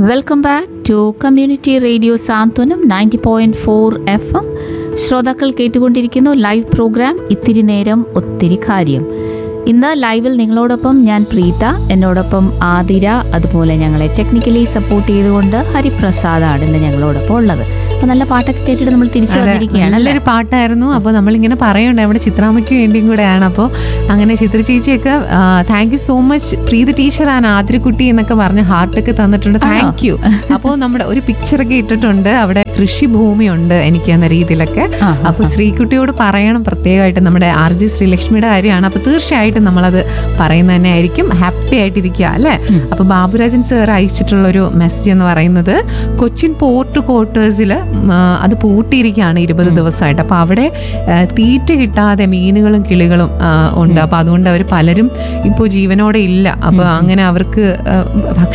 welcome back to community radio Santhwanam ninety point four F M ശ്രോതാക്കൾ കേട്ടുകൊണ്ടിരിക്കുന്നു live programme ഇത്തിരി നേരം ഒത്തിരി കാര്യം ഇന്ന് ലൈവിൽ നിങ്ങളോടൊപ്പം ഞാൻ പ്രീത എന്നോടൊപ്പം ആതിര അതുപോലെ ഞങ്ങളെ ടെക്നിക്കലി സപ്പോർട്ട് ചെയ്തുകൊണ്ട് ഹരിപ്രസാദാണ് ഇന്ന് ഞങ്ങളോടൊപ്പം ഉള്ളത് അപ്പോൾ നല്ല പാട്ടൊക്കെ കേട്ടിട്ട് നമ്മൾ തിരിച്ചു വന്നിരിക്കുകയാണ് അല്ലേ നല്ലൊരു പാട്ടായിരുന്നു അപ്പോൾ നമ്മളിങ്ങനെ പറയണ്ടേ നമ്മുടെ ചിത്രാമ്മയ്ക്ക് വേണ്ടിയും കൂടെയാണ് അപ്പോൾ അങ്ങനെ ചിത്ര ചേച്ചിയൊക്കെ thank you so much Preethi ടീച്ചറാണ് ആതിരക്കുട്ടി എന്നൊക്കെ പറഞ്ഞ് ഹാർട്ടൊക്കെ തന്നിട്ടുണ്ട് താങ്ക് യു അപ്പോൾ നമ്മുടെ ഒരു പിക്ചറൊക്കെ ഇട്ടിട്ടുണ്ട് അവിടെ കൃഷിഭൂമിയുണ്ട് എനിക്ക് എന്ന രീതിയിലൊക്കെ ആ, അപ്പോൾ ശ്രീകുട്ടിയോട് പറയണം പ്രത്യേകമായിട്ട് നമ്മുടെ ആർ ജി ശ്രീലക്ഷ്മിയുടെ കാര്യമാണ് അപ്പോൾ തീർച്ചയായിട്ടും നമ്മളത് പറയുന്നത് തന്നെ ആയിരിക്കും ഹാപ്പി ആയിട്ടിരിക്കുക അല്ലേ അപ്പോൾ ബാബുരാജൻ സാർ അയച്ചിട്ടുള്ള ഒരു മെസ്സേജ് എന്ന് പറയുന്നത് കൊച്ചിൻ പോർട്ട് ക്വാർട്ടേഴ്സിൽ അത് പൂട്ടിയിരിക്കുകയാണ് ഇരുപത് ദിവസമായിട്ട് അപ്പോൾ അവിടെ ആ, തീറ്റ കിട്ടാതെ മീനുകളും കിളികളും ആ, ഉണ്ട് അപ്പോൾ അതുകൊണ്ട് അവർ പലരും ഇപ്പോൾ ജീവനോടെ ഇല്ല അപ്പോൾ അങ്ങനെ അവർക്ക് ആ, ഭക്ഷണം